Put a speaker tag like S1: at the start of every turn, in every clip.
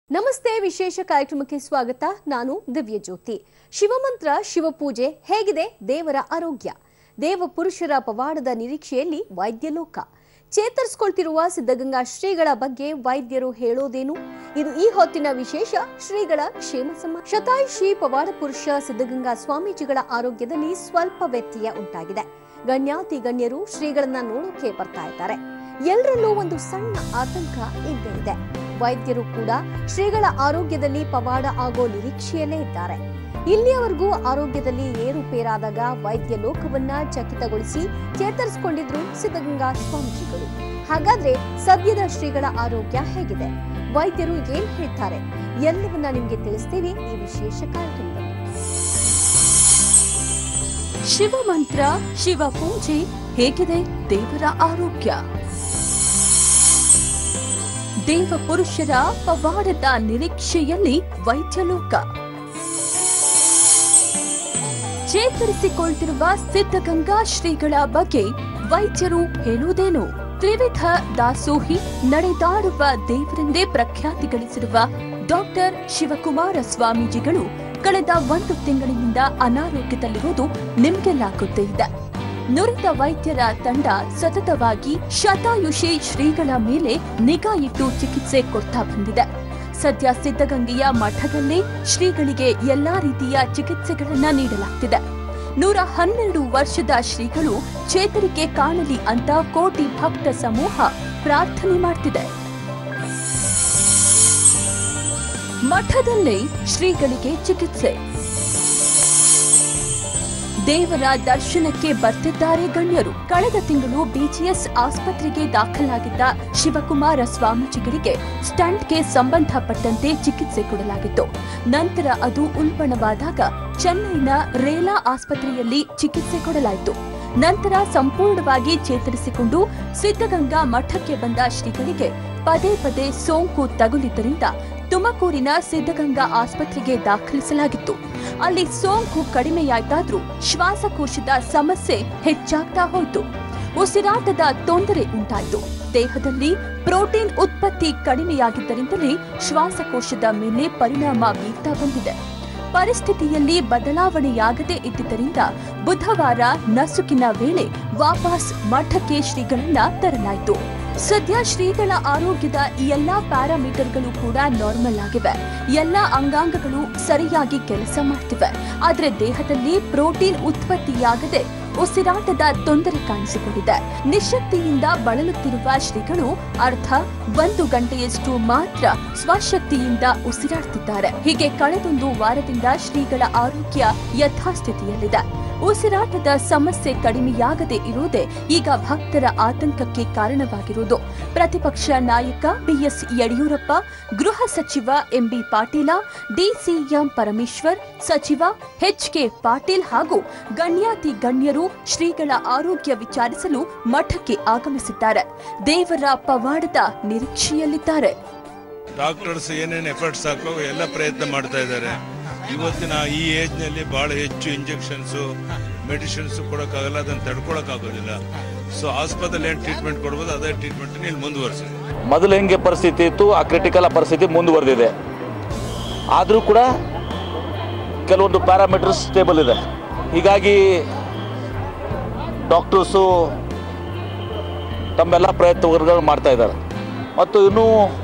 S1: ನಮಸ್ತೆ ವಿಶೇಷ ಕಾರ್ಯಕ್ರಮಕ್ಕೆ ಸ್ವಾಗತ ನಾನು ದಿವ್ಯ ಜ್ಯೋತಿ ಶಿವಮಂತ್ರ ಶಿವಪೂಜೆ ಹೇಗಿದೆ ದೇವರ ಆರೋಗ್ಯ ದೇವ ಪುರುಷರ ಪವಾಡದ ನಿರೀಕ್ಷೆಯಲ್ಲಿ ವೈದ್ಯಲೋಕ ಚೇತರಿಸಿಕೊಳ್ತಿರುವ ಸಿದ್ಧಗಂಗಾ ಶ್ರೀಗಳ ಬಗ್ಗೆ ವೈದ್ಯರು ಹೇಳೋದೇನು ಇದು ಈ ಹೊತ್ತಿನ ವಿಶೇಷ ಶ್ರೀಗಳ ಕ್ಷೇಮ ಸಮ ಶತಾಯುಷಿ ಪವಾಡ ಪುರುಷ ಸಿದ್ಧಗಂಗಾ ಸ್ವಾಮೀಜಿಗಳ ಆರೋಗ್ಯದಲ್ಲಿ ಸ್ವಲ್ಪ ವ್ಯತ್ಯಯ ಉಂಟಾಗಿದೆ ಗಣ್ಯಾತಿ ಗಣ್ಯರು ಶ್ರೀಗಳನ್ನ ನೋಡೋಕೆ ಬರ್ತಾ ಇದ್ದಾರೆ ಎಲ್ಲರಲ್ಲೂ ಒಂದು ಸಣ್ಣ ಆತಂಕ ಇದ್ದೇ ಇದೆ ವೈದ್ಯರು ಕೂಡ ಶ್ರೀಗಳ ಆರೋಗ್ಯದಲ್ಲಿ ಪವಾಡ ಆಗೋ ನಿರೀಕ್ಷೆಯಲ್ಲೇ ಇದ್ದಾರೆ ಇಲ್ಲಿಯವರೆಗೂ ಆರೋಗ್ಯದಲ್ಲಿ ಏರುಪೇರಾದಾಗ ವೈದ್ಯ ಲೋಕವನ್ನ ಚಕಿತಗೊಳಿಸಿ ಚೇತರಿಸಿಕೊಂಡಿದ್ರು ಸಿದ್ಧಗಂಗಾ ಸ್ವಾಮೀಜಿಗಳು ಹಾಗಾದ್ರೆ ಸದ್ಯದ ಶ್ರೀಗಳ ಆರೋಗ್ಯ ಹೇಗಿದೆ ವೈದ್ಯರು ಏನ್ ಹೇಳ್ತಾರೆ ಎಲ್ಲವನ್ನ ನಿಮ್ಗೆ ತಿಳಿಸ್ತೀವಿ ಈ ವಿಶೇಷ ಕಾರ್ಯಕ್ರಮದಲ್ಲಿ
S2: ಶಿವಮಂತ್ರ ಶಿವ ಪೂಜೆ ಹೇಗಿದೆ ದೇವರ ಆರೋಗ್ಯ ದೇವ ಪುರುಷರ ಪವಾಡದ ನಿರೀಕ್ಷೆಯಲ್ಲಿ ವೈದ್ಯಲೋಕ ಚೇತರಿಸಿಕೊಳ್ತಿರುವ ಸಿದ್ಧಗಂಗಾ ಶ್ರೀಗಳ ಬಗ್ಗೆ ವೈದ್ಯರು ಹೇಳುವುದೇನು ತ್ರಿವಿಧ ದಾಸೋಹಿ ನಡೆದಾಡುವ ದೇವರೆಂದೇ ಪ್ರಖ್ಯಾತಿ ಗಳಿಸಿರುವ ಡಾಕ್ಟರ್ ಶಿವಕುಮಾರ ಸ್ವಾಮೀಜಿಗಳು ಕಳೆದ ಒಂದು ತಿಂಗಳಿನಿಂದ ಅನಾರೋಗ್ಯದಲ್ಲಿರುವುದು ನಿಮ್ಗೆಲ್ಲ ಗೊತ್ತೇ ಇದೆ ನುರಿತ ವೈದ್ಯರ ತಂಡ ಸತತವಾಗಿ ಶತಾಯುಷಿ ಶ್ರೀಗಳ ಮೇಲೆ ನಿಗಾ ಇಟ್ಟು ಚಿಕಿತ್ಸೆ ಕೊಡ್ತಾ ಬಂದಿದೆ ಸದ್ಯ ಸಿದ್ಧಗಂಗೆಯ ಮಠದಲ್ಲೇ ಶ್ರೀಗಳಿಗೆ ಎಲ್ಲಾ ರೀತಿಯ ಚಿಕಿತ್ಸೆಗಳನ್ನ ನೀಡಲಾಗ್ತಿದೆ ನೂರ ಹನ್ನೆರಡು ವರ್ಷದ ಶ್ರೀಗಳು ಚೇತರಿಕೆ ಕಾಣಲಿ ಅಂತ ಕೋಟಿ ಭಕ್ತ ಸಮೂಹ ಪ್ರಾರ್ಥನೆ ಮಾಡ್ತಿದೆ ಮಠದಲ್ಲೇ ಶ್ರೀಗಳಿಗೆ ಚಿಕಿತ್ಸೆ ದೇವರ ದರ್ಶನಕ್ಕೆ ಬರ್ತಿದ್ದಾರೆ ಗಣ್ಯರು ಕಳೆದ ತಿಂಗಳು ಬಿಜಿಎಸ್ ಆಸ್ಪತ್ರೆಗೆ ದಾಖಲಾಗಿದ್ದ ಶಿವಕುಮಾರ ಸ್ವಾಮೀಜಿಗಳಿಗೆ ಸ್ಟಂಟ್ಗೆ ಸಂಬಂಧಪಟ್ಟಂತೆ ಚಿಕಿತ್ಸೆ ಕೊಡಲಾಗಿತ್ತು ನಂತರ ಅದು ಉಲ್ಬಣವಾದಾಗ ಚೆನ್ನೈನ ರೇಲಾ ಆಸ್ಪತ್ರೆಯಲ್ಲಿ ಚಿಕಿತ್ಸೆ ಕೊಡಲಾಯಿತು ನಂತರ ಸಂಪೂರ್ಣವಾಗಿ ಚೇತರಿಸಿಕೊಂಡು ಸಿದ್ಧಗಂಗಾ ಮಠಕ್ಕೆ ಬಂದ ಶ್ರೀಗಳಿಗೆ ಪದೇ ಪದೇ ಸೋಂಕು ತಗುಲಿದ್ದರಿಂದ ತುಮಕೂರಿನ ಸಿದ್ಧಗಂಗಾ ಆಸ್ಪತ್ರೆಗೆ ದಾಖಲಿಸಲಾಗಿತ್ತು ಅಲ್ಲಿ ಸೋಂಕು ಕಡಿಮೆಯಾಯ್ತಾದ್ರೂ ಶ್ವಾಸಕೋಶದ ಸಮಸ್ಯೆ ಹೆಚ್ಚಾಗ್ತಾ ಹೋಯಿತು ಉಸಿರಾಟದ ತೊಂದರೆ ಉಂಟಾಯಿತು ದೇಹದಲ್ಲಿ ಪ್ರೋಟೀನ್ ಉತ್ಪತ್ತಿ ಕಡಿಮೆಯಾಗಿದ್ದರಿಂದಲೇ ಶ್ವಾಸಕೋಶದ ಮೇಲೆ ಪರಿಣಾಮ ಬೀರ್ತಾ ಬಂದಿದೆ ಪರಿಸ್ಥಿತಿಯಲ್ಲಿ ಬದಲಾವಣೆಯಾಗದೇ ಇದ್ದಿದ್ದರಿಂದ ಬುಧವಾರ ನಸುಕಿನ ವೇಳೆ ವಾಪಸ್ ಮಠಕ್ಕೆ ಶ್ರೀಗಳನ್ನ ತರಲಾಯಿತು ಸದ್ಯ ಶ್ರೀಗಳ ಆರೋಗ್ಯದ ಈ ಎಲ್ಲಾ ಪ್ಯಾರಾಮೀಟರ್ಗಳು ಕೂಡ ನಾರ್ಮಲ್ ಆಗಿವೆ ಎಲ್ಲಾ ಅಂಗಾಂಗಗಳು ಸರಿಯಾಗಿ ಕೆಲಸ ಮಾಡ್ತಿವೆ ಆದ್ರೆ ದೇಹದಲ್ಲಿ ಪ್ರೋಟೀನ್ ಉತ್ಪತ್ತಿಯಾಗದೆ ಉಸಿರಾಟದ ತೊಂದರೆ ಕಾಣಿಸಿಕೊಂಡಿದೆ ನಿಶಕ್ತಿಯಿಂದ ಬಳಲುತ್ತಿರುವ ಶ್ರೀಗಳು ಅರ್ಧ ಒಂದು ಗಂಟೆಯಷ್ಟು ಮಾತ್ರ ಸ್ವಶಕ್ತಿಯಿಂದ ಉಸಿರಾಡ್ತಿದ್ದಾರೆ ಹೀಗೆ ಕಳೆದೊಂದು ವಾರದಿಂದ ಶ್ರೀಗಳ ಆರೋಗ್ಯ ಯಥಾಸ್ಥಿತಿಯಲ್ಲಿದೆ ಉಸಿರಾಟದ ಸಮಸ್ಯೆ ಕಡಿಮೆಯಾಗದೆ ಇರುವುದೇ ಈಗ ಭಕ್ತರ ಆತಂಕಕ್ಕೆ ಕಾರಣವಾಗಿರುವುದು ಪ್ರತಿಪಕ್ಷ ನಾಯಕ ಬಿಎಸ್ ಯಡಿಯೂರಪ್ಪ ಗೃಹ ಸಚಿವ ಎಂಬಿ ಪಾಟೀಲ ಡಿಸಿಎಂ ಪರಮೇಶ್ವರ್ ಸಚಿವ ಎಚ್ಕೆ ಪಾಟೀಲ್ ಹಾಗೂ ಗಣ್ಯಾತಿ ಗಣ್ಯರು ಶ್ರೀಗಳ ಆರೋಗ್ಯ ವಿಚಾರಿಸಲು ಮಠಕ್ಕೆ ಆಗಮಿಸಿದ್ದಾರೆ ದೇವರ ಪವಾಡದ ನಿರೀಕ್ಷೆಯಲ್ಲಿದ್ದಾರೆ
S3: ಡಾಕ್ಟರ್ಸ್ ಏನೇನು ಎಫರ್ಟ್ಸ್ ಹಾಕೋ ಎಲ್ಲ ಪ್ರಯತ್ನ ಮಾಡ್ತಾ ಇದ್ದಾರೆ ಇವತ್ತಿನ ಈ ಏಜ್ನಲ್ಲಿ ಭಾಳ ಹೆಚ್ಚು ಇಂಜೆಕ್ಷನ್ಸು ಮೆಡಿಸಿನ್ಸ್ ಕೊಡೋಕ್ಕಾಗಲ್ಲ ಅದನ್ನು ತಡ್ಕೊಳಕ್ಕಾಗೋದಿಲ್ಲ ಸೊ ಆಸ್ಪತ್ರೆಯಲ್ಲಿ ಏನು ಟ್ರೀಟ್ಮೆಂಟ್ ಕೊಡ್ಬೋದು ಅದೇ ಟ್ರೀಟ್ಮೆಂಟ್ ಇಲ್ಲಿ ಮುಂದುವರಿಸಿದೆ
S4: ಮೊದಲು ಹೆಂಗೆ ಪರಿಸ್ಥಿತಿ ಇತ್ತು ಆ ಕ್ರಿಟಿಕಲ್ ಪರಿಸ್ಥಿತಿ ಮುಂದುವರೆದಿದೆ ಆದರೂ ಕೂಡ ಕೆಲವೊಂದು ಪ್ಯಾರಾಮೀಟರ್ಸ್ ಸ್ಟೇಬಲ್ ಇದೆ ಹೀಗಾಗಿ ಡಾಕ್ಟರ್ಸು ತಮ್ಮೆಲ್ಲ ಪ್ರಯತ್ನಗಳನ್ನು ಮಾಡ್ತಾ ಇದ್ದಾರೆ ಮತ್ತು ಇನ್ನೂ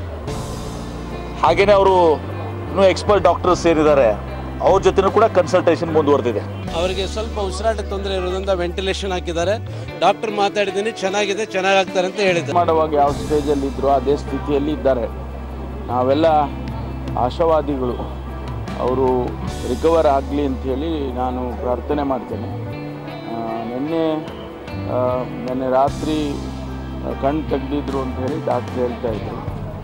S4: ಹಾಗೇನೆ ಅವರು ಇನ್ನೂ ಎಕ್ಸ್ಪರ್ಟ್ ಡಾಕ್ಟರ್ಸ್ ಏನಿದ್ದಾರೆ ಅವ್ರ ಜೊತೆನೂ ಕೂಡ ಕನ್ಸಲ್ಟೇಷನ್ ಮುಂದುವರೆದಿದೆ
S5: ಅವರಿಗೆ ಸ್ವಲ್ಪ ಉಸಿರಾಟ ತೊಂದರೆ ಇರೋದ್ರಿಂದ ವೆಂಟಿಲೇಷನ್ ಹಾಕಿದ್ದಾರೆ ಡಾಕ್ಟರ್ ಮಾತಾಡಿದ್ದೀನಿ ಚೆನ್ನಾಗಿದೆ ಚೆನ್ನಾಗಾಗ್ತಾರೆ ಅಂತ ಹೇಳಿದ್ದಾರೆ
S6: ಮಾಡುವಾಗ ಯಾವ ಸ್ಟೇಜಲ್ಲಿ ಇದ್ರೋ ಅದೇ ಸ್ಥಿತಿಯಲ್ಲಿ ಇದ್ದಾರೆ ನಾವೆಲ್ಲ ಆಶಾವಾದಿಗಳು ಅವರು ರಿಕವರ್ ಆಗಲಿ ಅಂಥೇಳಿ ನಾನು ಪ್ರಾರ್ಥನೆ ಮಾಡ್ತೇನೆ ಆ, ನಿನ್ನೆ ಆ, ನಿನ್ನೆ ರಾತ್ರಿ ಆ, ಕಣ್ಣು ತೆಗೆದಿದ್ರು ಅಂತ ಹೇಳಿ ಡಾಕ್ಟ್ರ್ ಹೇಳ್ತಾ ಇದ್ರು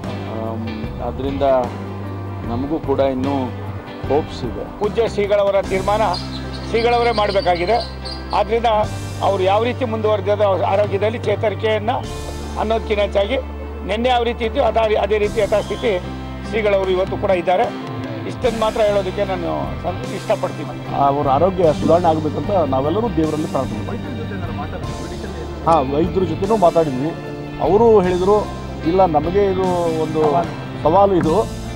S6: ಅದರಿಂದ ನಮಗೂ ಕೂಡ ಇನ್ನೂ ಹೋಪ್ಸ್ ಇದೆ
S7: ಪೂಜ್ಯ ಶ್ರೀಗಳವರ ತೀರ್ಮಾನ ಶ್ರೀಗಳವರೇ ಮಾಡಬೇಕಾಗಿದೆ ಆದ್ದರಿಂದ ಅವರು ಯಾವ ರೀತಿ ಮುಂದುವರೆದ ಆರೋಗ್ಯದಲ್ಲಿ ಚೇತರಿಕೆಯನ್ನು ಅನ್ನೋದಕ್ಕಿಂತ ಹೆಚ್ಚಾಗಿ ನಿನ್ನೆ ಯಾವ ರೀತಿ ಇತ್ತು ಅದೇ ಅದೇ ರೀತಿ ಯಥಾಸ್ಥಿತಿ ಶ್ರೀಗಳವರು ಇವತ್ತು ಕೂಡ ಇದ್ದಾರೆ ಇಷ್ಟನ್ನು ಮಾತ್ರ ಹೇಳೋದಕ್ಕೆ ನಾನು ಸಂ- ಇಷ್ಟಪಡ್ತೀನಿ
S8: ಅವರ ಆರೋಗ್ಯ ಸುಧಾರಣೆ ಆಗಬೇಕಂತ ನಾವೆಲ್ಲರೂ ದೇವರಲ್ಲಿ ಪ್ರಾರ್ಥನೆ ಮಾಡ್ತೀವಿ ಹಾಂ ವೈದ್ಯರ ಜೊತೆನೂ ಮಾತಾಡಿದ್ವಿ ಅವರು ಹೇಳಿದರು ಇಲ್ಲ ನಮಗೆ ಇದು ಒಂದು ಸವಾಲು ಇದು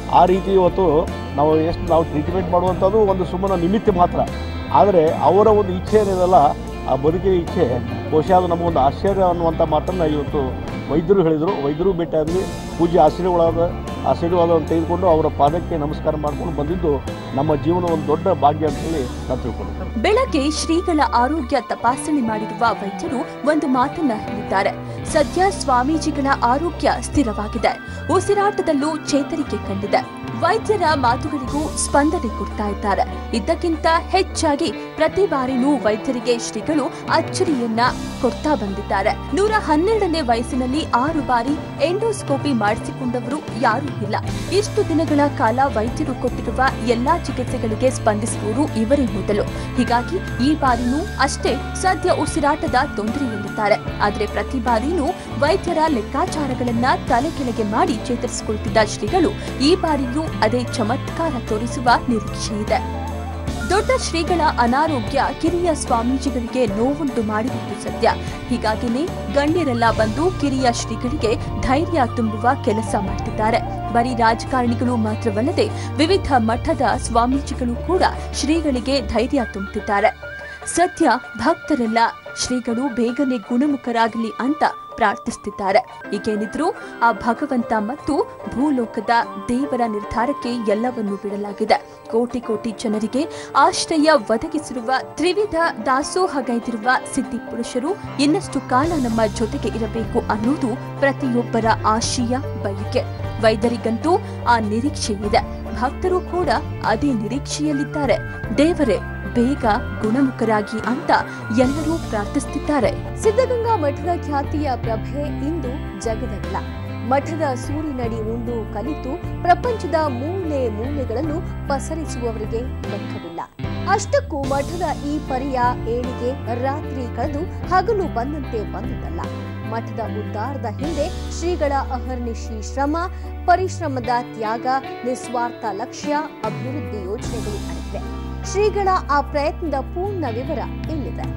S8: ಆ ರೀತಿ ಇವತ್ತು ನಾವು ಎಷ್ಟು ನಾವು ಟ್ರೀಟ್ಮೆಂಟ್ ಮಾಡುವಂಥದ್ದು ಒಂದು ಸುಮ್ಮನೆ ನಿಮಿತ್ತ ಮಾತ್ರ ಆದರೆ ಅವರ ಒಂದು ಇಚ್ಛೆ ಏನಿದೆಲ್ಲ ಆ ಬದುಕಿನ ಇಚ್ಛೆ ಬಹುಶಃ ಅದು ನಮಗೊಂದು ಆಶ್ಚರ್ಯ ಅನ್ನುವಂಥ ಮಾತನ್ನು ಇವತ್ತು ವೈದ್ಯರು ಹೇಳಿದರು ವೈದ್ಯರು ಭೇಟಿಯಾದ್ವಿ ಪೂಜೆ ಆಶೀರ್ವಾದ ಆಶೀರ್ವಾದವನ್ನು ತೆಗೆದುಕೊಂಡು ಅವರ ಪಾದಕ್ಕೆ ನಮಸ್ಕಾರ ಮಾಡ್ಕೊಂಡು ಬಂದಿದ್ದು ನಮ್ಮ ಜೀವನ ಒಂದು ದೊಡ್ಡ ಭಾಗ್ಯ ಅಂತೇಳಿ ನಾನು ತಿಳ್ಕೊಂಡಿದ್ದೆ
S2: ಬೆಳಗ್ಗೆ ಶ್ರೀಗಳ ಆರೋಗ್ಯ ತಪಾಸಣೆ ಮಾಡಿರುವ ವೈದ್ಯರು ಒಂದು ಮಾತನ್ನ ಹೇಳಿದ್ದಾರೆ ಸದ್ಯ ಸ್ವಾಮೀಜಿಗಳ ಆರೋಗ್ಯ ಸ್ಥಿರವಾಗಿದೆ ಉಸಿರಾಟದಲ್ಲೂ ಚೇತರಿಕೆ ಕಂಡಿದೆ ವೈದ್ಯರ ಮಾತುಗಳಿಗೂ ಸ್ಪಂದನೆ ಕೊಡ್ತಾ ಇದ್ದಾರೆ ಇದಕ್ಕಿಂತ ಹೆಚ್ಚಾಗಿ ಪ್ರತಿ ಬಾರಿನೂ ವೈದ್ಯರಿಗೆ ಶ್ರೀಗಳು ಅಚ್ಚರಿಯನ್ನ ಕೊಡ್ತಾ ಬಂದಿದ್ದಾರೆ ನೂರ ಹನ್ನೆರಡನೇ ವಯಸ್ಸಿನಲ್ಲಿ ಆರು ಬಾರಿ ಎಂಡೋಸ್ಕೋಪಿ ಮಾಡಿಸಿಕೊಂಡವರು ಯಾರೂ ಇಲ್ಲ ಇಷ್ಟು ದಿನಗಳ ಕಾಲ ವೈದ್ಯರು ಕೊಟ್ಟಿರುವ ಎಲ್ಲಾ ಚಿಕಿತ್ಸೆಗಳಿಗೆ ಸ್ಪಂದಿಸುವವರು ಇವರೇ ಮೊದಲು ಹೀಗಾಗಿ ಈ ಬಾರಿನೂ ಅಷ್ಟೇ ಸದ್ಯ ಉಸಿರಾಟದ ತೊಂದರೆಯಲ್ಲಿದ್ದಾರೆ ಆದ್ರೆ ಪ್ರತಿ ಬಾರಿನೂ ವೈದ್ಯರ ಲೆಕ್ಕಾಚಾರಗಳನ್ನ ತಲೆ ಕೆಳಗೆ ಮಾಡಿ ಚೇತರಿಸಿಕೊಳ್ತಿದ್ದ ಶ್ರೀಗಳು ಈ ಬಾರಿಯೂ ಅದೇ ಚಮತ್ಕಾರ ತೋರಿಸುವ ನಿರೀಕ್ಷೆ ಇದೆ ದೊಡ್ಡ ಶ್ರೀಗಳ ಅನಾರೋಗ್ಯ ಕಿರಿಯ ಸ್ವಾಮೀಜಿಗಳಿಗೆ ನೋವುಂಟು ಮಾಡಿರುವುದು ಸತ್ಯ ಹೀಗಾಗಿನೇ ಗಣ್ಯರೆಲ್ಲ ಬಂದು ಕಿರಿಯ ಶ್ರೀಗಳಿಗೆ ಧೈರ್ಯ ತುಂಬುವ ಕೆಲಸ ಮಾಡ್ತಿದ್ದಾರೆ ಬರೀ ರಾಜಕಾರಣಿಗಳು ಮಾತ್ರವಲ್ಲದೆ ವಿವಿಧ ಮಠದ ಸ್ವಾಮೀಜಿಗಳು ಕೂಡ ಶ್ರೀಗಳಿಗೆ ಧೈರ್ಯ ತುಂಬುತ್ತಿದ್ದಾರೆ ಸದ್ಯ ಭಕ್ತರೆಲ್ಲ ಶ್ರೀಗಳು ಬೇಗನೆ ಗುಣಮುಖರಾಗಲಿ ಅಂತ ಪ್ರಾರ್ಥಿಸುತ್ತಿದ್ದಾರೆ ಈಗೇನಿದ್ರು ಆ ಭಗವಂತ ಮತ್ತು ಭೂಲೋಕದ ದೇವರ ನಿರ್ಧಾರಕ್ಕೆ ಎಲ್ಲವನ್ನೂ ಬಿಡಲಾಗಿದೆ ಕೋಟಿ ಕೋಟಿ ಜನರಿಗೆ ಆಶ್ರಯ ಒದಗಿಸಿರುವ ತ್ರಿವಿಧ ದಾಸೋಹಗೈದಿರುವ ಸಿದ್ಧಿ ಪುರುಷರು ಇನ್ನಷ್ಟು ಕಾಲ ನಮ್ಮ ಜೊತೆಗೆ ಇರಬೇಕು ಅನ್ನೋದು ಪ್ರತಿಯೊಬ್ಬರ ಆಶಯ ಬಯಕೆ ವೈದ್ಯರಿಗಂತೂ ಆ ನಿರೀಕ್ಷೆ ಇದೆ ಭಕ್ತರು ಕೂಡ ಅದೇ ನಿರೀಕ್ಷೆಯಲ್ಲಿದ್ದಾರೆ ದೇವರೇ ಬೇಗ ಗುಣಮುಖರಾಗಿ ಅಂತ ಎಲ್ಲರೂ ಪ್ರಾರ್ಥಿಸುತ್ತಿದ್ದಾರೆ
S1: ಸಿದ್ಧಗಂಗಾ ಮಠದ ಖ್ಯಾತಿಯ ಪ್ರಭೆ ಇಂದು ಜಗದಗಲ ಮಠದ ಸೂರಿನಡಿ ಉಂಡು ಕಲಿತು ಪ್ರಪಂಚದ ಮೂಲೆ ಮೂಲೆಗಳನ್ನು ಪಸರಿಸುವವರಿಗೆ ಲೆಕ್ಕವಿಲ್ಲ ಅಷ್ಟಕ್ಕೂ ಮಠದ ಈ ಪರಿಯ ಏಳಿಗೆ ರಾತ್ರಿ ಕಳೆದು ಹಗಲು ಬಂದಂತೆ ಬಂದದಲ್ಲ ಮಠದ ಉದ್ಧಾರದ ಹಿಂದೆ ಶ್ರೀಗಳ ಅಹರ್ನಿಶಿ ಶ್ರಮ ಪರಿಶ್ರಮದ ತ್ಯಾಗ ನಿಸ್ವಾರ್ಥ ಲಕ್ಷ್ಯ ಅಭಿವೃದ್ಧಿ ಯೋಜನೆಗಳು ಅಡಗಿವೆ ಶ್ರೀಗಳ ಆ ಪ್ರಯತ್ನದ ಪೂರ್ಣ ವಿವರ ಇಲ್ಲಿದೆ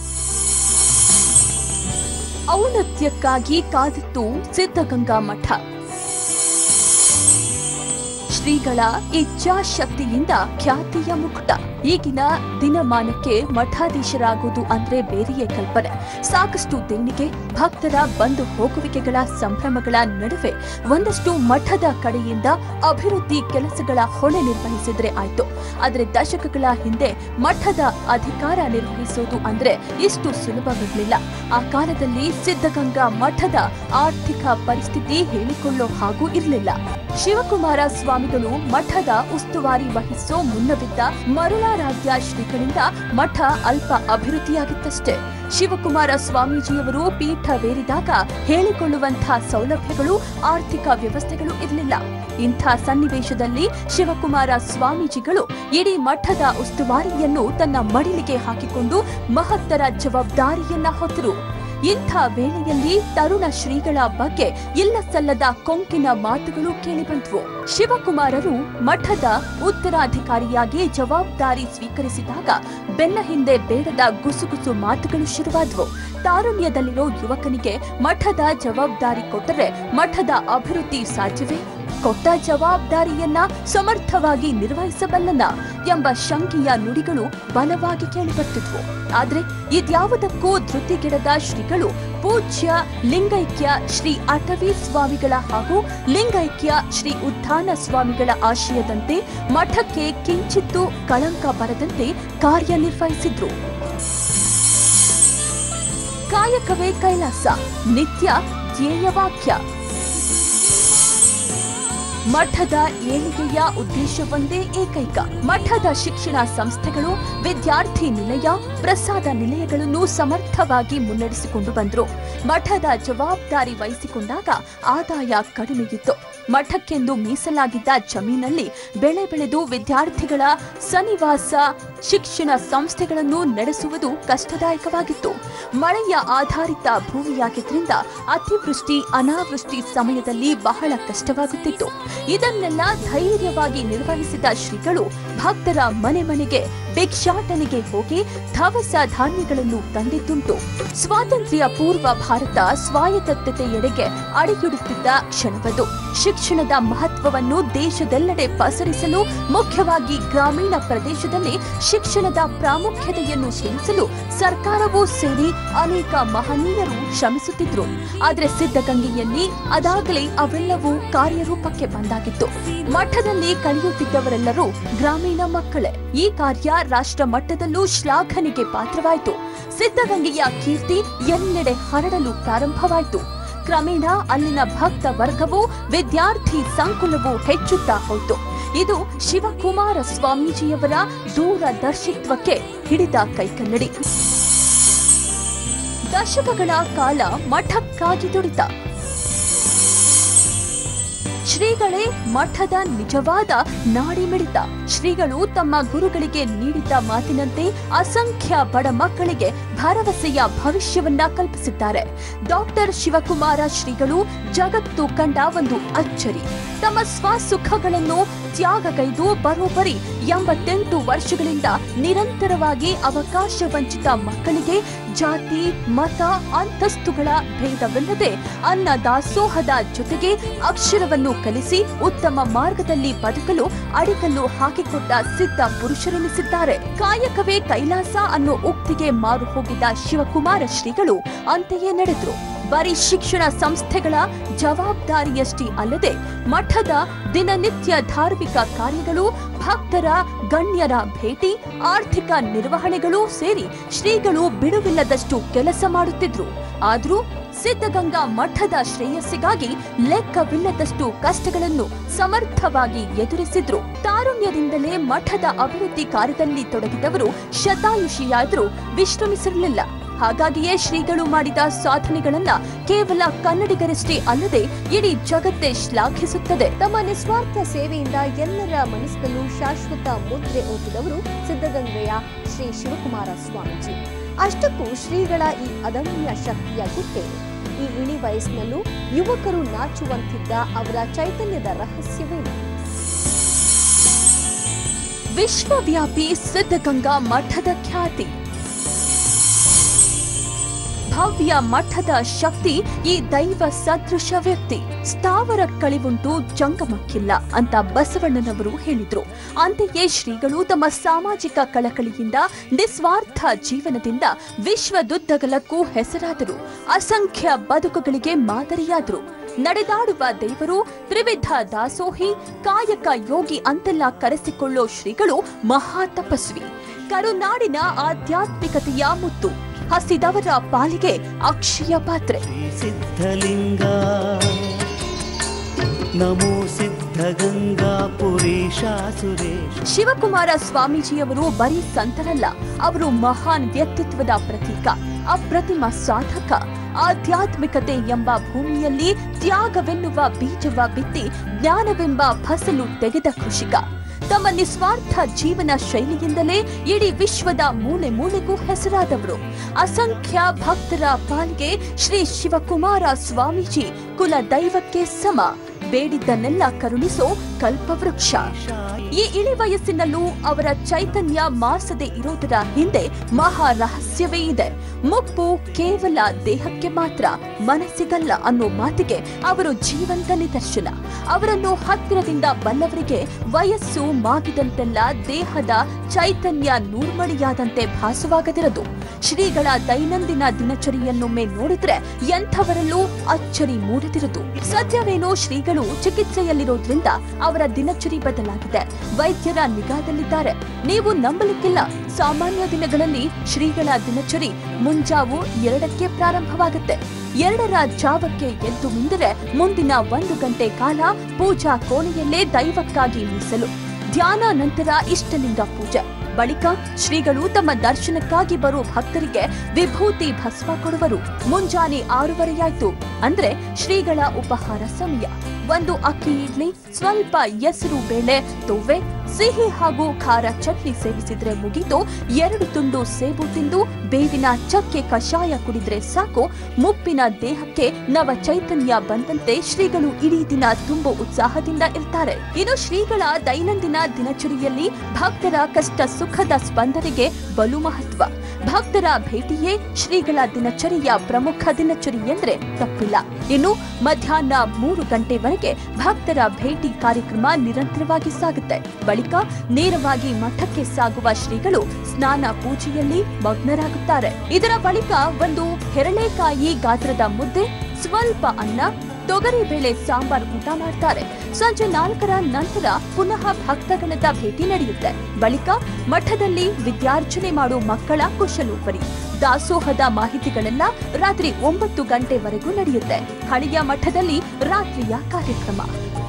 S2: ಔನ್ನತ್ಯಕ್ಕಾಗಿ ಕಾದಿತ್ತು ಸಿದ್ಧಗಂಗಾ ಮಠ ಶ್ರೀಗಳ ಇಚ್ಛಾಶಕ್ತಿಯಿಂದ ಖ್ಯಾತಿಯ ಮುಕ್ತ ಈಗಿನ ದಿನಮಾನಕ್ಕೆ ಮಠಾಧೀಶರಾಗುವುದು ಅಂದ್ರೆ ಬೇರೆಯೇ ಕಲ್ಪನೆ ಸಾಕಷ್ಟು ದೇಣಿಗೆ ಭಕ್ತರ ಬಂದು ಹೋಗುವಿಕೆಗಳ ಸಂಭ್ರಮಗಳ ನಡುವೆ ಒಂದಷ್ಟು ಮಠದ ಕಡೆಯಿಂದ ಅಭಿವೃದ್ಧಿ ಕೆಲಸಗಳ ಹೊಣೆ ನಿರ್ವಹಿಸಿದ್ರೆ ಆಯ್ತು ಆದ್ರೆ ದಶಕಗಳ ಹಿಂದೆ ಮಠದ ಅಧಿಕಾರ ನಿರ್ವಹಿಸೋದು ಅಂದ್ರೆ ಇಷ್ಟು ಸುಲಭವಿರಲಿಲ್ಲ ಆ ಕಾಲದಲ್ಲಿ ಸಿದ್ಧಗಂಗಾ ಮಠದ ಆರ್ಥಿಕ ಪರಿಸ್ಥಿತಿ ಹೇಳಿಕೊಳ್ಳೋ ಹಾಗೂ ಇರಲಿಲ್ಲ ಶಿವಕುಮಾರ ಸ್ವಾಮಿಗಳು ಮಠದ ಉಸ್ತುವಾರಿ ವಹಿಸೋ ಮುನ್ನವಿದ್ದ ಮರುಳಾರಾಧ್ಯ ಶ್ರೀಗಳಿಂದ ಮಠ ಅಲ್ಪ ಅಭಿವೃದ್ಧಿಯಾಗಿತ್ತಷ್ಟೇ ಶಿವಕುಮಾರ ಸ್ವಾಮೀಜಿಯವರು ಪೀಠವೇರಿದಾಗ ಹೇಳಿಕೊಳ್ಳುವಂತಹ ಸೌಲಭ್ಯಗಳು ಆರ್ಥಿಕ ವ್ಯವಸ್ಥೆಗಳು ಇರಲಿಲ್ಲ ಇಂಥ ಸನ್ನಿವೇಶದಲ್ಲಿ ಶಿವಕುಮಾರ ಸ್ವಾಮೀಜಿಗಳು ಇಡೀ ಮಠದ ಉಸ್ತುವಾರಿಯನ್ನು ತನ್ನ ಮಡಿಲಿಗೆ ಹಾಕಿಕೊಂಡು ಮಹತ್ತರ ಜವಾಬ್ದಾರಿಯನ್ನ ಹೊತ್ತರು ಇಂಥ ವೇಳೆಯಲ್ಲಿ ತರುಣ ಶ್ರೀಗಳ ಬಗ್ಗೆ ಇಲ್ಲ ಸಲ್ಲದ ಕೊಂಕಿನ ಮಾತುಗಳು ಕೇಳಿಬಂದ್ವು ಶಿವಕುಮಾರರು ಮಠದ ಉತ್ತರಾಧಿಕಾರಿಯಾಗಿ ಜವಾಬ್ದಾರಿ ಸ್ವೀಕರಿಸಿದಾಗ ಬೆನ್ನ ಹಿಂದೆ ಬೇಡದ ಗುಸುಗುಸು ಮಾತುಗಳು ಶುರುವಾದ್ವು ತಾರುಣ್ಯದಲ್ಲಿರೋ ಯುವಕನಿಗೆ ಮಠದ ಜವಾಬ್ದಾರಿ ಕೊಟ್ಟರೆ ಮಠದ ಅಭಿವೃದ್ಧಿ ಸಾಧ್ಯವೇ ಕೊಟ್ಟ ಜವಾಬ್ದಾರಿಯನ್ನ ಸಮರ್ಥವಾಗಿ ನಿರ್ವಹಿಸಬಲ್ಲನ ಎಂಬ ಶಂಕೆಯ ನುಡಿಗಳು ಬಲವಾಗಿ ಕೇಳಿಬರ್ತಿದ್ವು ಆದ್ರೆ ಇದ್ಯಾವುದಕ್ಕೂ ಧೃತಿಗೆಡದ ಶ್ರೀಗಳು ಪೂಜ್ಯ ಲಿಂಗೈಕ್ಯ ಶ್ರೀ ಅಟವಿ ಸ್ವಾಮಿಗಳ ಹಾಗೂ ಲಿಂಗೈಕ್ಯ ಶ್ರೀ ಉತ್ಥಾನ ಸ್ವಾಮಿಗಳ ಆಶಯದಂತೆ ಮಠಕ್ಕೆ ಕಿಂಚಿತ್ತೂ ಕಳಂಕ ಬರದಂತೆ ಕಾರ್ಯನಿರ್ವಹಿಸಿದ್ರು ಕಾಯಕವೇ ಕೈಲಾಸ ನಿತ್ಯ ಧ್ಯೇಯವಾಕ್ಯ ಮಠದ ಏಳಿಗೆಯ ಉದ್ದೇಶವೊಂದೇ ಏಕೈಕ ಮಠದ ಶಿಕ್ಷಣ ಸಂಸ್ಥೆಗಳು ವಿದ್ಯಾರ್ಥಿ ನಿಲಯ ಪ್ರಸಾದ ನಿಲಯಗಳನ್ನು ಸಮರ್ಥವಾಗಿ ಮುನ್ನಡೆಸಿಕೊಂಡು ಬಂದರು ಮಠದ ಜವಾಬ್ದಾರಿ ವಹಿಸಿಕೊಂಡಾಗ ಆದಾಯ ಕಡಿಮೆಯಿತ್ತು ಮಠಕ್ಕೆಂದು ಮೀಸಲಾಗಿದ್ದ ಜಮೀನಲ್ಲಿ ಬೆಳೆ ಬೆಳೆದು ವಿದ್ಯಾರ್ಥಿಗಳ ಸನಿವಾಸ ಶಿಕ್ಷಣ ಸಂಸ್ಥೆಗಳನ್ನು ನಡೆಸುವುದು ಕಷ್ಟದಾಯಕವಾಗಿತ್ತು ಮಳೆಯ ಆಧಾರಿತ ಭೂಮಿಯಾಗಿದ್ದರಿಂದ ಅತಿವೃಷ್ಟಿ ಅನಾವೃಷ್ಟಿ ಸಮಯದಲ್ಲಿ ಬಹಳ ಕಷ್ಟವಾಗುತ್ತಿತ್ತು ಇದನ್ನೆಲ್ಲ ಧೈರ್ಯವಾಗಿ ನಿರ್ವಹಿಸಿದ ಶ್ರೀಗಳು ಭಕ್ತರ ಮನೆ ಮನೆಗೆ ಭಿಕ್ಷಾಟನೆಗೆ ಹೋಗಿ ದವಸ ಧಾನ್ಯಗಳನ್ನು ತಂದಿದ್ದುಂಟು ಸ್ವಾತಂತ್ರ್ಯ ಪೂರ್ವ ಭಾರತ ಸ್ವಾಯತ್ತತೆಯೆಡೆಗೆ ಅಡಿಯಿಡುತ್ತಿದ್ದ ಕ್ಷಣವದು ಶಿಕ್ಷಣದ ಮಹತ್ವವನ್ನು ದೇಶದೆಲ್ಲೆಡೆ ಪಸರಿಸಲು ಮುಖ್ಯವಾಗಿ ಗ್ರಾಮೀಣ ಪ್ರದೇಶದಲ್ಲಿ ಶಿಕ್ಷಣದ ಪ್ರಾಮುಖ್ಯತೆಯನ್ನು ತಿಳಿಸಲು ಸರ್ಕಾರವೂ ಸೇರಿ ಅನೇಕ ಮಹನೀಯರು ಶ್ರಮಿಸುತ್ತಿದ್ರು ಆದರೆ ಸಿದ್ಧಗಂಗೆಯಲ್ಲಿ ಅದಾಗಲೇ ಅವೆಲ್ಲವೂ ಕಾರ್ಯರೂಪಕ್ಕೆ ಬಂದಾಗಿತ್ತು ಮಠದಲ್ಲಿ ಕಳೆಯುತ್ತಿದ್ದವರೆಲ್ಲರೂ ಗ್ರಾಮೀಣ ಮಕ್ಕಳೇ ಈ ಕಾರ್ಯ ರಾಷ್ಟ್ರ ಮಟ್ಟದಲ್ಲೂ ಶ್ಲಾಘನೆಗೆ ಪಾತ್ರವಾಯಿತು ಸಿದ್ಧಗಂಗೆಯ ಕೀರ್ತಿ ಎಲ್ಲೆಡೆ ಹರಡಲು ಪ್ರಾರಂಭವಾಯಿತು ಕ್ರಮೇಣ ಅಲ್ಲಿನ ಭಕ್ತ ವರ್ಗವು ವಿದ್ಯಾರ್ಥಿ ಸಂಕುಲವು ಹೆಚ್ಚುತ್ತಾ ಹೋಯಿತು ಇದು ಶಿವಕುಮಾರ ಸ್ವಾಮೀಜಿಯವರ ದೂರದರ್ಶಿತ್ವಕ್ಕೆ ಹಿಡಿದ ಕೈಕನ್ನಡಿ ದಶಕಗಳ ಕಾಲ ಮಠಕ್ಕಾಗಿ ದುಡಿತ ಶ್ರೀಗಳೇ ಮಠದ ನಿಜವಾದ ನಾಡಿಮಿಡಿತ ಶ್ರೀಗಳು ತಮ್ಮ ಗುರುಗಳಿಗೆ ನೀಡಿದ ಮಾತಿನಂತೆ ಅಸಂಖ್ಯ ಬಡ ಮಕ್ಕಳಿಗೆ ಭರವಸೆಯ ಭವಿಷ್ಯವನ್ನ ಕಲ್ಪಿಸಿದ್ದಾರೆ ಡಾಕ್ಟರ್ ಶಿವಕುಮಾರ ಶ್ರೀಗಳು ಜಗತ್ತು ಕಂಡ ಒಂದು ಅಚ್ಚರಿ ತಮ್ಮ ಸ್ವಸುಖಗಳನ್ನು ತ್ಯಾಗಗೈದು ಬರೋಬ್ಬರಿ ಎಂಬತ್ತೆಂಟು ವರ್ಷಗಳಿಂದ ನಿರಂತರವಾಗಿ ಅವಕಾಶ ವಂಚಿತ ಮಕ್ಕಳಿಗೆ ಜಾತಿ ಮತ ಅಂತಸ್ತುಗಳ ಭೇದವಿಲ್ಲದೆ ಅನ್ನ ದಾಸೋಹದ ಜೊತೆಗೆ ಅಕ್ಷರವನ್ನು ಕಲಿಸಿ ಉತ್ತಮ ಮಾರ್ಗದಲ್ಲಿ ಬದುಕಲು ಅಡಿಕಲ್ಲು ಹಾಕಿಕೊಟ್ಟ ಸಿದ್ಧ ಪುರುಷರೆನಿಸಿದ್ದಾರೆ ಕಾಯಕವೇ ಕೈಲಾಸ ಅನ್ನೋ ಉಕ್ತಿಗೆ ಮಾರು ಹೋಗಿದ್ದ ಶಿವಕುಮಾರ ಶ್ರೀಗಳು ಅಂತೆಯೇ ನಡೆದ್ರು ಬರೀ ಶಿಕ್ಷಣ ಸಂಸ್ಥೆಗಳ ಜವಾಬ್ದಾರಿಯಷ್ಟೇ ಅಲ್ಲದೆ ಮಠದ ದಿನನಿತ್ಯ ಧಾರ್ಮಿಕ ಕಾರ್ಯಗಳು ಭಕ್ತರ ಗಣ್ಯರ ಭೇಟಿ ಆರ್ಥಿಕ ನಿರ್ವಹಣೆಗಳು ಸೇರಿ ಶ್ರೀಗಳು ಬಿಡುವಿಲ್ಲದಷ್ಟು ಕೆಲಸ ಮಾಡುತ್ತಿದ್ರು ಆದ್ರೂ ಸಿದ್ಧಗಂಗಾ ಮಠದ ಶ್ರೇಯಸ್ಸಿಗಾಗಿ ಲೆಕ್ಕವಿಲ್ಲದಷ್ಟು ಕಷ್ಟಗಳನ್ನು ಸಮರ್ಥವಾಗಿ ಎದುರಿಸಿದ್ರು ತಾರುಣ್ಯದಿಂದಲೇ ಮಠದ ಅಭಿವೃದ್ಧಿ ಕಾರ್ಯದಲ್ಲಿ ತೊಡಗಿದವರು ಶತಾಯುಷಿಯಾದರೂ ವಿಶ್ರಮಿಸಿರಲಿಲ್ಲ ಹಾಗಾಗಿಯೇ ಶ್ರೀಗಳು ಮಾಡಿದ ಸಾಧನೆಗಳನ್ನ ಕೇವಲ ಕನ್ನಡಿಗರಷ್ಟೇ ಅಲ್ಲದೆ ಇಡೀ ಜಗತ್ತೇ ಶ್ಲಾಘಿಸುತ್ತದೆ
S1: ತಮ್ಮ ನಿಸ್ವಾರ್ಥ ಸೇವೆಯಿಂದ ಎಲ್ಲರ ಮನಸ್ಸಿನಲ್ಲೂ ಶಾಶ್ವತ ಮುದ್ರೆ ಓದಿದವರು ಸಿದ್ಧಗಂಗೆಯ ಶ್ರೀ ಶಿವಕುಮಾರ ಸ್ವಾಮೀಜಿ ಅಷ್ಟಕ್ಕೂ ಶ್ರೀಗಳ ಈ ಅದಮ್ಯ ಶಕ್ತಿಯ ಗುಟ್ಟೇನು ಈ ಇಳಿ ವಯಸ್ಸಿನಲ್ಲೂ ಯುವಕರು ನಾಚುವಂತಿದ್ದ ಅವರ ಚೈತನ್ಯದ ರಹಸ್ಯವೇನು
S2: ವಿಶ್ವವ್ಯಾಪಿ ಸಿದ್ಧಗಂಗಾ ಮಠದ ಖ್ಯಾತಿ ಭವ್ಯ ಮಠದ ಶಕ್ತಿ ಈ ದೈವ ಸದೃಶ ವ್ಯಕ್ತಿ ಸ್ಥಾವರ ಕಳಿವುಂಟು ಜಂಗಮಕ್ಕಿಲ್ಲ ಅಂತ ಬಸವಣ್ಣನವರು ಹೇಳಿದ್ರು ಅಂತೆಯೇ ಶ್ರೀಗಳು ತಮ್ಮ ಸಾಮಾಜಿಕ ಕಳಕಳಿಯಿಂದ ನಿಸ್ವಾರ್ಥ ಜೀವನದಿಂದ ವಿಶ್ವದುದ್ದಗಲಕ್ಕೂ ಹೆಸರಾದರು ಅಸಂಖ್ಯ ಬದುಕುಗಳಿಗೆ ಮಾದರಿಯಾದರು ನಡೆದಾಡುವ ದೇವರು ತ್ರಿವಿಧ ದಾಸೋಹಿ ಕಾಯಕ ಯೋಗಿ ಅಂತೆಲ್ಲ ಕರೆಸಿಕೊಳ್ಳೋ ಶ್ರೀಗಳು ಮಹಾ ತಪಸ್ವಿ ಕರುನಾಡಿನ ಆಧ್ಯಾತ್ಮಿಕತೆಯ ಮುತ್ತು ಹಸಿದವರ ಪಾಲಿಗೆ ಅಕ್ಷಯ ಪಾತ್ರೆ
S9: ಸಿದ್ಧಲಿಂಗ ನಮೋ ಸಿದ್ಧಗಂಗಾ ಪುರೀಶ ಸುರೇಶ
S2: ಶಿವಕುಮಾರ ಸ್ವಾಮೀಜಿಯವರು ಬರೀ ಸಂತರಲ್ಲ ಅವರು ಮಹಾನ್ ವ್ಯಕ್ತಿತ್ವದ ಪ್ರತೀಕ ಅಪ್ರತಿಮ ಸಾಧಕ ಆಧ್ಯಾತ್ಮಿಕತೆ ಎಂಬ ಭೂಮಿಯಲ್ಲಿ ತ್ಯಾಗವೆನ್ನುವ ಬೀಜವ ಬಿತ್ತಿ ಜ್ಞಾನವೆಂಬ ಫಸಲು ತೆಗೆದ ಕೃಷಿಕ ತಮ್ಮ ನಿಸ್ವಾರ್ಥ ಜೀವನ ಶೈಲಿಯಿಂದಲೇ ಇಡೀ ವಿಶ್ವದ ಮೂಲೆ ಮೂಲೆಗೂ ಹೆಸರಾದವರು ಅಸಂಖ್ಯ ಭಕ್ತರ ಪಾಲ್ಗೆ ಶ್ರೀ ಶಿವಕುಮಾರ ಸ್ವಾಮೀಜಿ ಕುಲ ದೈವಕ್ಕೆ ಸಮ ಬೇಡಿದ್ದನ್ನೆಲ್ಲ ಕರುಣಿಸೋ ಕಲ್ಪವೃಕ್ಷ ಈ ಇಳಿ ವಯಸ್ಸಿನಲ್ಲೂ ಅವರ ಚೈತನ್ಯ ಮಾಸದೆ ಇರೋದರ ಹಿಂದೆ ಮಹಾ ರಹಸ್ಯವೇ ಇದೆ ಮುಪ್ಪು ಕೇವಲ ದೇಹಕ್ಕೆ ಮಾತ್ರ ಮನಸ್ಸಿಗಲ್ಲ ಅನ್ನೋ ಮಾತಿಗೆ ಅವರು ಜೀವಂತ ನಿದರ್ಶನ ಅವರನ್ನು ಹತ್ತಿರದಿಂದ ಬಲ್ಲವರಿಗೆ ವಯಸ್ಸು ಮಾಗಿದಂತೆಲ್ಲ ದೇಹದ ಚೈತನ್ಯ ನೂರ್ಮಡಿಯಾದಂತೆ ಭಾಸವಾಗದಿರದು ಶ್ರೀಗಳ ದೈನಂದಿನ ದಿನಚರಿಯನ್ನೊಮ್ಮೆ ನೋಡಿದ್ರೆ ಎಂಥವರಲ್ಲೂ ಅಚ್ಚರಿ ಮೂಡದಿರದು ಸದ್ಯವೇನೋ ಶ್ರೀಗಳು ಚಿಕಿತ್ಸೆಯಲ್ಲಿರೋದ್ರಿಂದ ಅವರ ದಿನಚರಿ ಬದಲಾಗಿದೆ ವೈದ್ಯರ ನಿಗಾದಲ್ಲಿದ್ದಾರೆ ನೀವು ನಂಬಲಿಕ್ಕಿಲ್ಲ ಸಾಮಾನ್ಯ ದಿನಗಳಲ್ಲಿ ಶ್ರೀಗಳ ದಿನಚರಿ ಮುಂಜಾವು ಎರಡಕ್ಕೆ ಪ್ರಾರಂಭವಾಗುತ್ತೆ ಎರಡರ ಜಾವಕ್ಕೆ ಎದ್ದು ಮುಂದರೆ ಮುಂದಿನ ಒಂದು ಗಂಟೆ ಕಾಲ ಪೂಜಾ ಕೋಣೆಯಲ್ಲೇ ದೈವಕ್ಕಾಗಿ ಮೀಸಲು ಧ್ಯಾನ ನಂತರ ಇಷ್ಟಲಿಂಗ ಪೂಜೆ ಬಳಿಕ ಶ್ರೀಗಳು ತಮ್ಮ ದರ್ಶನಕ್ಕಾಗಿ ಬರುವ ಭಕ್ತರಿಗೆ ವಿಭೂತಿ ಭಸ್ಮ ಕೊಡುವರು ಮುಂಜಾನೆ ಆರೂವರೆಯಾಯ್ತು ಅಂದ್ರೆ ಶ್ರೀಗಳ ಉಪಹಾರ ಸಮಯ ಒಂದು ಅಕ್ಕಿ ಇಡ್ಲಿ ಸ್ವಲ್ಪ ಹೆಸರು ಬೇಳೆ ತೊವ್ವೆ ಸಿಹಿ ಹಾಗೂ ಖಾರ ಚಟ್ನಿ ಸೇವಿಸಿದ್ರೆ ಮುಗಿದು ಎರಡು ತುಂಡು ಸೇಬು ತಿಂದು ಬೇವಿನ ಚಕ್ಕೆ ಕಷಾಯ ಕುಡಿದ್ರೆ ಸಾಕು ಮುಪ್ಪಿನ ದೇಹಕ್ಕೆ ನವ ಚೈತನ್ಯ ಬಂದಂತೆ ಶ್ರೀಗಳು ಇಡೀ ದಿನ ತುಂಬು ಉತ್ಸಾಹದಿಂದ ಇರ್ತಾರೆ ಇನ್ನು ಶ್ರೀಗಳ ದೈನಂದಿನ ದಿನಚರಿಯಲ್ಲಿ ಭಕ್ತರ ಕಷ್ಟ ಸುಖದ ಸ್ಪಂದನೆಗೆ ಬಲು ಮಹತ್ವ ಭಕ್ತರ ಭೇಟಿಯೇ ಶ್ರೀಗಳ ದಿನಚರಿಯ ಪ್ರಮುಖ ದಿನಚರಿ ಎಂದ್ರೆ ತಪ್ಪಿಲ್ಲ ಇನ್ನು ಮಧ್ಯಾಹ್ನ ಮೂರು ಗಂಟೆವರೆಗೆ ಭಕ್ತರ ಭೇಟಿ ಕಾರ್ಯಕ್ರಮ ನಿರಂತರವಾಗಿ ಸಾಗುತ್ತೆ ಬಳಿಕ ನೇರವಾಗಿ ಮಠಕ್ಕೆ ಸಾಗುವ ಶ್ರೀಗಳು ಸ್ನಾನ ಪೂಜೆಯಲ್ಲಿ ಮಗ್ನರಾಗುತ್ತಾರೆ ಇದರ ಬಳಿಕ ಒಂದು ಹೆರಳೆಕಾಯಿ ಗಾತ್ರದ ಮುದ್ದೆ ಸ್ವಲ್ಪ ಅನ್ನ ತೊಗರಿಬೇಳೆ ಸಾಂಬಾರ್ ಊಟ ಮಾಡ್ತಾರೆ ಸಂಜೆ ನಾಲ್ಕರ ನಂತರ ಪುನಃ ಭಕ್ತಗಣದ ಭೇಟಿ ನಡೆಯುತ್ತೆ ಬಳಿಕ ಮಠದಲ್ಲಿ ವಿದ್ಯಾರ್ಜನೆ ಮಾಡೋ ಮಕ್ಕಳ ಕುಶಲೋಪರಿ ದಾಸೋಹದ ಮಾಹಿತಿಗಳೆಲ್ಲ ರಾತ್ರಿ ಒಂಬತ್ತು ಗಂಟೆವರೆಗೂ ನಡೆಯುತ್ತೆ ಹಳೆಯ ಮಠದಲ್ಲಿ ರಾತ್ರಿಯ ಕಾರ್ಯಕ್ರಮ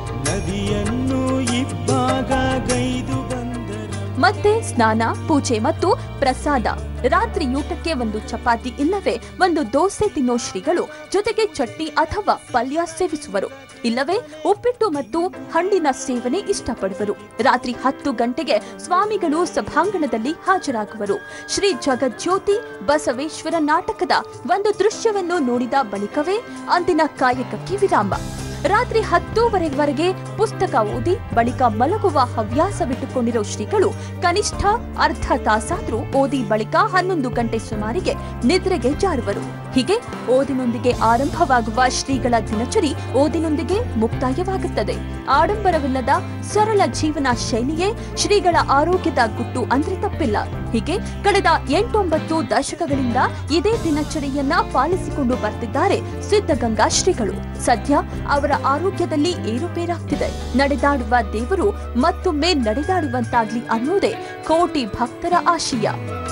S9: ನದಿಯನ್ನು ಇಬ್ಬಾಗ ಗೈದು ಬಂದರೆ
S2: ಮತ್ತೆ ಸ್ನಾನ ಪೂಜೆ ಮತ್ತು ಪ್ರಸಾದ ರಾತ್ರಿ ಊಟಕ್ಕೆ ಒಂದು ಚಪಾತಿ ಇಲ್ಲವೇ ಒಂದು ದೋಸೆ ತಿನ್ನೋ ಶ್ರೀಗಳು ಜೊತೆಗೆ ಚಟ್ನಿ ಅಥವಾ ಪಲ್ಯ ಸೇವಿಸುವರು ಇಲ್ಲವೇ ಉಪ್ಪಿಟ್ಟು ಮತ್ತು ಹಣ್ಣಿನ ಸೇವನೆ ಇಷ್ಟಪಡುವರು ರಾತ್ರಿ ಹತ್ತು ಗಂಟೆಗೆ ಸ್ವಾಮಿಗಳು ಸಭಾಂಗಣದಲ್ಲಿ ಹಾಜರಾಗುವರು ಶ್ರೀ ಜಗಜ್ಯೋತಿ ಬಸವೇಶ್ವರ ನಾಟಕದ ಒಂದು ದೃಶ್ಯವನ್ನು ನೋಡಿದ ಬಳಿಕವೇ ಅಂದಿನ ಕಾಯಕಕ್ಕೆ ವಿರಾಮ ರಾತ್ರಿ ಹತ್ತೂವರೆವರೆಗೆ ಪುಸ್ತಕ ಓದಿ ಬಳಿಕ ಮಲಗುವ ಹವ್ಯಾಸ ಬಿಟ್ಟುಕೊಂಡಿರೋ ಶ್ರೀಗಳು ಕನಿಷ್ಠ ಅರ್ಧ ತಾಸಾದ್ರೂ ಓದಿ ಬಳಿಕ ಹನ್ನೊಂದು ಗಂಟೆ ಸುಮಾರಿಗೆ ನಿದ್ರೆಗೆ ಜಾರುವರು ಹೀಗೆ ಓದಿನೊಂದಿಗೆ ಆರಂಭವಾಗುವ ಶ್ರೀಗಳ ದಿನಚರಿ ಓದಿನೊಂದಿಗೆ ಮುಕ್ತಾಯವಾಗುತ್ತದೆ ಆಡಂಬರವಿಲ್ಲದ ಸರಳ ಜೀವನ ಶೈಲಿಯೇ ಶ್ರೀಗಳ ಆರೋಗ್ಯದ ಗುಟ್ಟು ಅಂದ್ರೆ ತಪ್ಪಿಲ್ಲ ಹೀಗೆ ಕಳೆದ ಎಂಟೊಂಬತ್ತು ದಶಕಗಳಿಂದ ಇದೇ ದಿನಚರಿಯನ್ನ ಪಾಲಿಸಿಕೊಂಡು ಬರ್ತಿದ್ದಾರೆ ಸಿದ್ಧಗಂಗಾ ಶ್ರೀಗಳು ಸದ್ಯ ಅವರ ಆರೋಗ್ಯದಲ್ಲಿ ಏರುಪೇರಾಗ್ತಿದೆ ನಡೆದಾಡುವ ದೇವರು ಮತ್ತೊಮ್ಮೆ ನಡೆದಾಡುವಂತಾಗ್ಲಿ ಅನ್ನೋದೇ ಕೋಟಿ ಭಕ್ತರ ಆಶಯ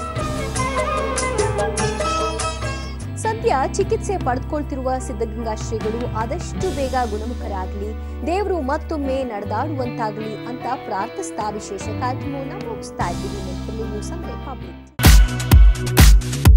S1: ಸದ್ಯ ಚಿಕಿತ್ಸೆ ಪಡೆದುಕೊಳ್ತಿರುವ ಸಿದ್ಧಗಂಗಾ ಶ್ರೀಗಳು ಆದಷ್ಟು ಬೇಗ ಗುಣಮುಖರಾಗಲಿ ದೇವರು ಮತ್ತೊಮ್ಮೆ ನಡೆದಾಡುವಂತಾಗಲಿ ಅಂತ ಪ್ರಾರ್ಥಿಸ್ತಾ ವಿಶೇಷ ಕಾರ್ಯಕ್ರಮವನ್ನು ಮುಗಿಸ್ತಾ ಇದ್ದೀವಿ ನೆನಪಲ್ಲಿ ನ್ಯೂಸ್ ಅಂದ್ರೆ ಪಬ್ಲಿಕ್